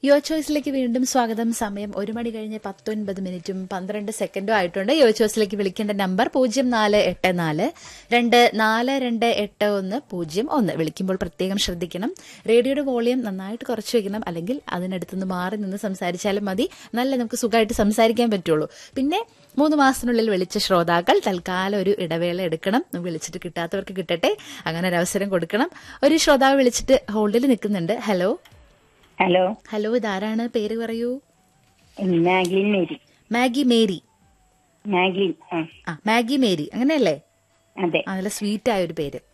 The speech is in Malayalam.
യോ ചോയ്സിലേക്ക് വീണ്ടും സ്വാഗതം സമയം ഒരു മണി കഴിഞ്ഞ് പത്തൊൻപത് മിനിറ്റും പന്ത്രണ്ട് സെക്കൻഡും ആയിട്ടുണ്ട് യോ ചോയ്സിലേക്ക് വിളിക്കേണ്ട നമ്പർ പൂജ്യം നാല് എട്ട് നാല് രണ്ട് നാല് രണ്ട് എട്ട് ഒന്ന് പൂജ്യം ഒന്ന് വിളിക്കുമ്പോൾ പ്രത്യേകം ശ്രദ്ധിക്കണം റേഡിയോയുടെ വോളിയം നന്നായിട്ട് കുറച്ച് വെക്കണം അല്ലെങ്കിൽ അതിനടുത്തുനിന്ന് മാറി നിന്ന് സംസാരിച്ചാലും മതി നല്ല നമുക്ക് സുഖമായിട്ട് സംസാരിക്കാൻ പറ്റുള്ളൂ പിന്നെ മൂന്ന് മാസത്തിനുള്ളിൽ വിളിച്ച ശ്രോതാക്കൾ തൽക്കാലം ഒരു ഇടവേള എടുക്കണം വിളിച്ചിട്ട് കിട്ടാത്തവർക്ക് കിട്ടട്ടെ അങ്ങനെ ഒരു അവസരം കൊടുക്കണം ഒരു ശ്രോതാവ് വിളിച്ചിട്ട് ഹോൾഡിൽ നിൽക്കുന്നുണ്ട് ഹലോ ഹലോ ഹലോ ഇതാരാണ് പേര് പറയൂ Maglin Mary Maggie Mary Maglin ആ ആ മാഗി മേരി അങ്ങനെയല്ലേ അതെ ആ, നല്ല സ്വീറ്റ് ആയ ഒരു പേര്